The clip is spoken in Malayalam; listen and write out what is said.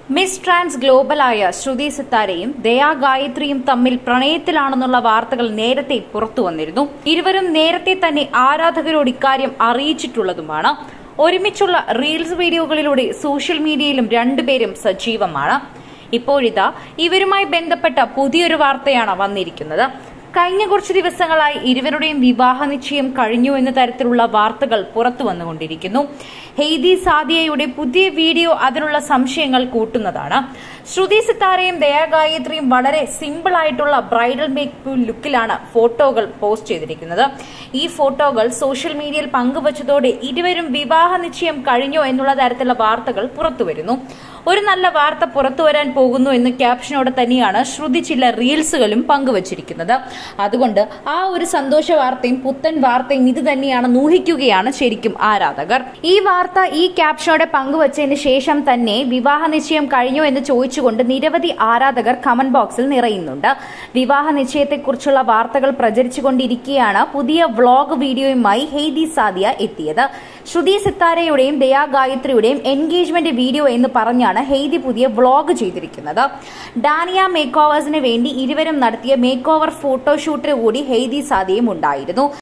മിസ് ട്രാൻസ് ഗ്ലോബലായ ശ്രുതി സിത്താരയും ദയാ ഗായത്രിയും തമ്മിൽ പ്രണയത്തിലാണെന്നുള്ള വാർത്തകൾ നേരത്തെ പുറത്തു വന്നിരുന്നു ഇരുവരും നേരത്തെ തന്നെ ആരാധകരോട് ഇക്കാര്യം അറിയിച്ചിട്ടുള്ളതുമാണ് ഒരുമിച്ചുള്ള റീൽസ് വീഡിയോകളിലൂടെ സോഷ്യൽ മീഡിയയിലും രണ്ടുപേരും സജീവമാണ് ഇപ്പോഴിതാ ഇവരുമായി ബന്ധപ്പെട്ട പുതിയൊരു വാർത്തയാണ് വന്നിരിക്കുന്നത് കഴിഞ്ഞ കുറച്ച് ദിവസങ്ങളായി ഇരുവരുടെയും വിവാഹ നിശ്ചയം കഴിഞ്ഞു എന്ന തരത്തിലുള്ള വാർത്തകൾ പുറത്തു വന്നുകൊണ്ടിരിക്കുന്നു ഹെയ്ദി സാദിയയുടെ പുതിയ വീഡിയോ അതിനുള്ള സംശയങ്ങൾ കൂട്ടുന്നതാണ് ശ്രുതി സിത്താരയും ദയാഗായത്രിയും വളരെ സിമ്പിൾ ആയിട്ടുള്ള ബ്രൈഡൽ മേക്കപ്പ് ലുക്കിലാണ് ഫോട്ടോകൾ പോസ്റ്റ് ചെയ്തിരിക്കുന്നത് ഈ ഫോട്ടോകൾ സോഷ്യൽ മീഡിയയിൽ പങ്കുവച്ചതോടെ ഇരുവരും വിവാഹ നിശ്ചയം കഴിഞ്ഞു എന്നുള്ള തരത്തിലുള്ള വാർത്തകൾ പുറത്തുവരുന്നു ഒരു നല്ല വാർത്ത പുറത്തു വരാൻ പോകുന്നു എന്ന ക്യാപ്ഷനോടെ തന്നെയാണ് ശ്രുതി ചില റീൽസുകളും പങ്കുവച്ചിരിക്കുന്നത് അതുകൊണ്ട് ആ ഒരു സന്തോഷ വാർത്തയും പുത്തൻ വാർത്തയും ഇത് തന്നെയാണ് ഊഹിക്കുകയാണ് ശരിക്കും ആരാധകർ ഈ വാർത്ത ഈ ക്യാപ്ഷനോടെ പങ്കുവച്ചതിന് ശേഷം തന്നെ വിവാഹ നിശ്ചയം കഴിഞ്ഞു എന്ന് ചോദിച്ചുകൊണ്ട് നിരവധി ആരാധകർ കമന്റ് ബോക്സിൽ നിറയുന്നുണ്ട് വിവാഹ നിശ്ചയത്തെക്കുറിച്ചുള്ള വാർത്തകൾ പ്രചരിച്ചുകൊണ്ടിരിക്കെയാണ് പുതിയ വ്ളോഗ് വീഡിയോയുമായി ഹെയ്ദി സാദിയ എത്തിയത് ശ്രുതി സിത്താരയുടെയും ദയാ ഗായത്രിയുടെയും എൻഗേജ്മെന്റ് വീഡിയോ എന്ന് പറഞ്ഞാണ് ഹെയ്ദി പുതിയ വ്ളോഗ് ചെയ്തിരിക്കുന്നത് ഡാനിയ മേക്ക് ഓവേഴ്സിന് വേണ്ടി ഇരുവരും നടത്തിയ മേക്ക് ഓവർ ഫോട്ടോഷൂട്ടിന് കൂടി ഹെയ്ദി സാദിയും ഉണ്ടായിരുന്നു